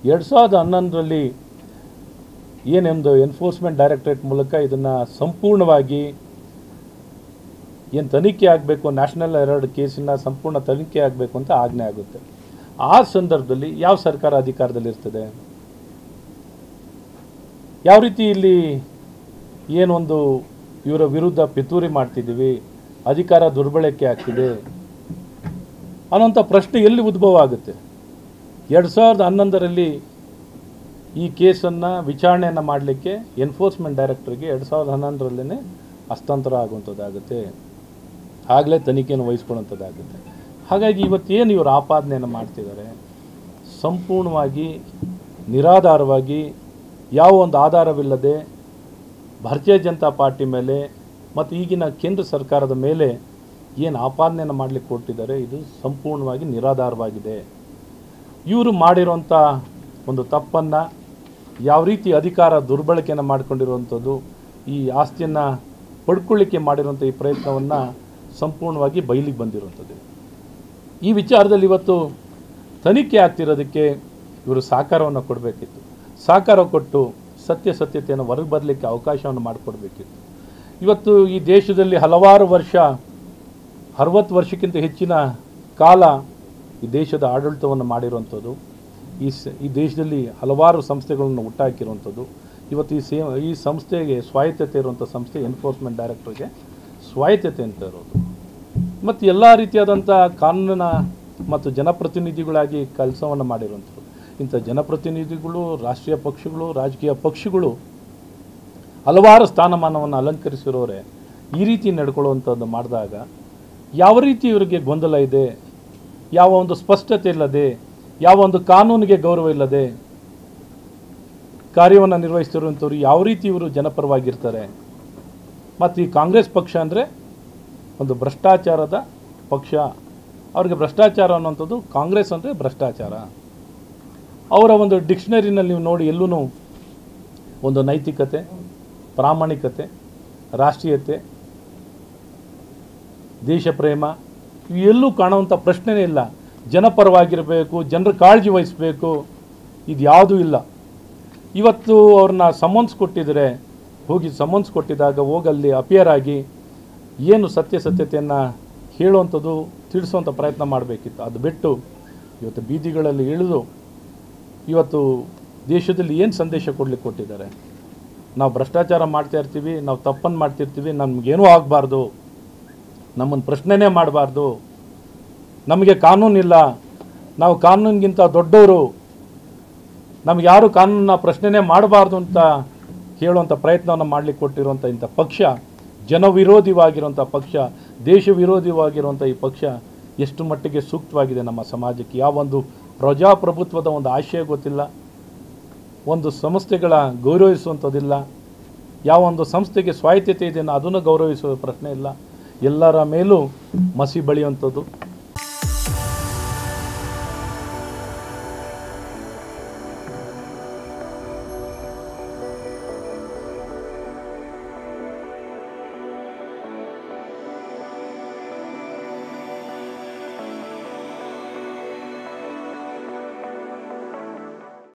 ಎರಡು ಸಾವಿರದ ಹನ್ನೊಂದರಲ್ಲಿ ಏನೆಂದು ಎನ್ಫೋರ್ಸ್ಮೆಂಟ್ ಡೈರೆಕ್ಟರೇಟ್ ಮೂಲಕ ಇದನ್ನು ಸಂಪೂರ್ಣವಾಗಿ ಏನು ತನಿಖೆ ಆಗಬೇಕು ನ್ಯಾಷನಲ್ ಎರಡು ಕೇಸಿನ ಸಂಪೂರ್ಣ ತನಿಖೆ ಆಗಬೇಕು ಅಂತ ಆಜ್ಞೆ ಆಗುತ್ತೆ ಆ ಸಂದರ್ಭದಲ್ಲಿ ಯಾವ ಸರ್ಕಾರ ಅಧಿಕಾರದಲ್ಲಿರ್ತದೆ ಯಾವ ರೀತಿ ಇಲ್ಲಿ ಏನೊಂದು ಇವರ ವಿರುದ್ಧ ಪಿತೂರಿ ಮಾಡ್ತಿದ್ದೀವಿ ಅಧಿಕಾರ ದುರ್ಬಳಕೆ ಆಗ್ತಿದೆ ಅನ್ನೋಂಥ ಪ್ರಶ್ನೆ ಎಲ್ಲಿ ಉದ್ಭವ ಆಗುತ್ತೆ ಎರಡು ಸಾವಿರದ ಹನ್ನೊಂದರಲ್ಲಿ ಈ ಕೇಸನ್ನು ವಿಚಾರಣೆಯನ್ನು ಮಾಡಲಿಕ್ಕೆ ಎನ್ಫೋರ್ಸ್ಮೆಂಟ್ ಡೈರೆಕ್ಟರ್ಗೆ ಎರಡು ಸಾವಿರದ ಹನ್ನೊಂದರಲ್ಲೇ ಹಸ್ತಾಂತರ ಆಗುವಂಥದ್ದಾಗುತ್ತೆ ಆಗಲೇ ತನಿಖೆಯನ್ನು ವಹಿಸ್ಕೊಳ್ಳುವಂಥದ್ದಾಗುತ್ತೆ ಹಾಗಾಗಿ ಇವತ್ತೇನು ಇವರು ಆಪಾದನೆಯನ್ನು ಮಾಡ್ತಿದ್ದಾರೆ ಸಂಪೂರ್ಣವಾಗಿ ನಿರಾಧಾರವಾಗಿ ಯಾವ ಒಂದು ಆಧಾರವಿಲ್ಲದೆ ಭಾರತೀಯ ಜನತಾ ಪಾರ್ಟಿ ಮೇಲೆ ಮತ್ತು ಈಗಿನ ಕೇಂದ್ರ ಸರ್ಕಾರದ ಮೇಲೆ ಏನು ಆಪಾದನೆಯನ್ನು ಮಾಡಲಿಕ್ಕೆ ಕೊಟ್ಟಿದ್ದಾರೆ ಇದು ಸಂಪೂರ್ಣವಾಗಿ ನಿರಾಧಾರವಾಗಿದೆ ಇವರು ಮಾಡಿರೋಂಥ ಒಂದು ತಪ್ಪನ್ನು ಯಾವ ರೀತಿ ಅಧಿಕಾರ ದುರ್ಬಳಕೆಯನ್ನು ಮಾಡ್ಕೊಂಡಿರುವಂಥದ್ದು ಈ ಆಸ್ತಿಯನ್ನು ಪಡ್ಕೊಳ್ಳಿಕ್ಕೆ ಮಾಡಿರುವಂಥ ಈ ಪ್ರಯತ್ನವನ್ನು ಸಂಪೂರ್ಣವಾಗಿ ಬಯಲಿಗೆ ಬಂದಿರುವಂಥದ್ದು ಈ ವಿಚಾರದಲ್ಲಿ ಇವತ್ತು ತನಿಖೆ ಆಗ್ತಿರೋದಕ್ಕೆ ಇವರು ಸಹಕಾರವನ್ನು ಕೊಡಬೇಕಿತ್ತು ಸಹಕಾರ ಕೊಟ್ಟು ಸತ್ಯಾಸತ್ಯತೆಯನ್ನು ಹೊರಗೆ ಬರಲಿಕ್ಕೆ ಅವಕಾಶವನ್ನು ಮಾಡಿಕೊಡ್ಬೇಕಿತ್ತು ಇವತ್ತು ಈ ದೇಶದಲ್ಲಿ ಹಲವಾರು ವರ್ಷ ಅರವತ್ತು ವರ್ಷಕ್ಕಿಂತ ಹೆಚ್ಚಿನ ಕಾಲ ಈ ದೇಶದ ಆಡಳಿತವನ್ನು ಮಾಡಿರುವಂಥದ್ದು ಈ ಸ ಈ ದೇಶದಲ್ಲಿ ಹಲವಾರು ಸಂಸ್ಥೆಗಳನ್ನು ಹುಟ್ಟಾಕಿರುವಂಥದ್ದು ಇವತ್ತು ಈ ಸೇ ಈ ಸಂಸ್ಥೆಗೆ ಸ್ವಾಯತ್ತತೆ ಇರುವಂಥ ಸಂಸ್ಥೆ ಎನ್ಫೋರ್ಸ್ಮೆಂಟ್ ಡೈರೆಕ್ಟರ್ಗೆ ಸ್ವಾಯತ್ತತೆ ಅಂತ ಇರೋದು ಮತ್ತು ಎಲ್ಲ ರೀತಿಯಾದಂಥ ಕಾನೂನಿನ ಮತ್ತು ಜನಪ್ರತಿನಿಧಿಗಳಾಗಿ ಕೆಲಸವನ್ನು ಮಾಡಿರುವಂಥದ್ದು ಇಂಥ ಜನಪ್ರತಿನಿಧಿಗಳು ರಾಷ್ಟ್ರೀಯ ಪಕ್ಷಗಳು ರಾಜಕೀಯ ಪಕ್ಷಗಳು ಹಲವಾರು ಸ್ಥಾನಮಾನವನ್ನು ಅಲಂಕರಿಸಿರೋರೆ ಈ ರೀತಿ ನಡ್ಕೊಳ್ಳುವಂಥದ್ದು ಮಾಡಿದಾಗ ಯಾವ ರೀತಿ ಇವರಿಗೆ ಗೊಂದಲ ಇದೆ ಯಾವ ಒಂದು ಸ್ಪಷ್ಟತೆ ಇಲ್ಲದೆ ಯಾವ ಒಂದು ಕಾನೂನಿಗೆ ಗೌರವ ಇಲ್ಲದೆ ಕಾರ್ಯವನ್ನು ನಿರ್ವಹಿಸ್ತಿರುವಂಥವ್ರು ಯಾವ ರೀತಿ ಇವರು ಜನಪರವಾಗಿರ್ತಾರೆ ಮತ್ತು ಈ ಕಾಂಗ್ರೆಸ್ ಪಕ್ಷ ಅಂದರೆ ಒಂದು ಭ್ರಷ್ಟಾಚಾರದ ಪಕ್ಷ ಅವ್ರಿಗೆ ಭ್ರಷ್ಟಾಚಾರ ಅನ್ನುವಂಥದ್ದು ಕಾಂಗ್ರೆಸ್ ಅಂದರೆ ಭ್ರಷ್ಟಾಚಾರ ಅವರ ಒಂದು ಡಿಕ್ಷನರಿನಲ್ಲಿ ನೀವು ನೋಡಿ ಎಲ್ಲೂ ಒಂದು ನೈತಿಕತೆ ಪ್ರಾಮಾಣಿಕತೆ ರಾಷ್ಟ್ರೀಯತೆ ದೇಶ ಪ್ರೇಮ ಇವೆಲ್ಲೂ ಕಾಣುವಂಥ ಪ್ರಶ್ನೆನೇ ಇಲ್ಲ ಜನಪರವಾಗಿರಬೇಕು ಜನರ ಕಾಳಜಿ ವಹಿಸಬೇಕು ಇದು ಯಾವುದೂ ಇಲ್ಲ ಇವತ್ತು ಅವ್ರನ್ನ ಸಮನ್ಸ್ ಕೊಟ್ಟಿದ್ರೆ ಹೋಗಿ ಸಮನ್ಸ್ ಕೊಟ್ಟಿದ್ದಾಗ ಹೋಗಲ್ಲಿ ಅಪಿಯರ್ ಆಗಿ ಏನು ಸತ್ಯಾಸತ್ಯತೆಯನ್ನು ಹೇಳುವಂಥದ್ದು ತಿಳಿಸುವಂಥ ಪ್ರಯತ್ನ ಮಾಡಬೇಕಿತ್ತು ಅದು ಬಿಟ್ಟು ಇವತ್ತು ಬೀದಿಗಳಲ್ಲಿ ಇಳಿದು ಇವತ್ತು ದೇಶದಲ್ಲಿ ಏನು ಸಂದೇಶ ಕೊಡ್ಲಿಕ್ಕೆ ಕೊಟ್ಟಿದ್ದಾರೆ ನಾವು ಭ್ರಷ್ಟಾಚಾರ ಮಾಡ್ತಾ ಇರ್ತೀವಿ ನಾವು ತಪ್ಪನ್ನು ಮಾಡ್ತಿರ್ತೀವಿ ನಮಗೇನೂ ಆಗಬಾರ್ದು ನಮ್ಮನ್ನು ಪ್ರಶ್ನೆನೇ ಮಾಡಬಾರ್ದು ನಮಗೆ ಕಾನೂನಿಲ್ಲ ನಾವು ಕಾನೂನಿಗಿಂತ ದೊಡ್ಡವರು ನಮ್ಗೆ ಯಾರು ಕಾನೂನನ್ನ ಪ್ರಶ್ನೆನೇ ಮಾಡಬಾರ್ದು ಅಂತ ಹೇಳುವಂಥ ಪ್ರಯತ್ನವನ್ನು ಮಾಡಲಿಕ್ಕೆ ಕೊಟ್ಟಿರುವಂಥ ಇಂಥ ಪಕ್ಷ ಜನವಿರೋಧಿವಾಗಿರುವಂಥ ಪಕ್ಷ ದೇಶ ವಿರೋಧಿವಾಗಿರುವಂಥ ಈ ಪಕ್ಷ ಎಷ್ಟು ಮಟ್ಟಿಗೆ ಸೂಕ್ತವಾಗಿದೆ ನಮ್ಮ ಸಮಾಜಕ್ಕೆ ಯಾವೊಂದು ಪ್ರಜಾಪ್ರಭುತ್ವದ ಒಂದು ಆಶಯ ಗೊತ್ತಿಲ್ಲ ಒಂದು ಸಂಸ್ಥೆಗಳ ಗೌರವಿಸುವಂಥದ್ದಿಲ್ಲ ಯಾವ ಒಂದು ಸಂಸ್ಥೆಗೆ ಸ್ವಾಯತ್ತತೆ ಇದೆಯೋ ಅದನ್ನು ಗೌರವಿಸುವ ಪ್ರಶ್ನೆ ಇಲ್ಲ ಎಲ್ಲರ ಮೇಲೂ ಮಸಿ ಬಳಿಯುವಂಥದ್ದು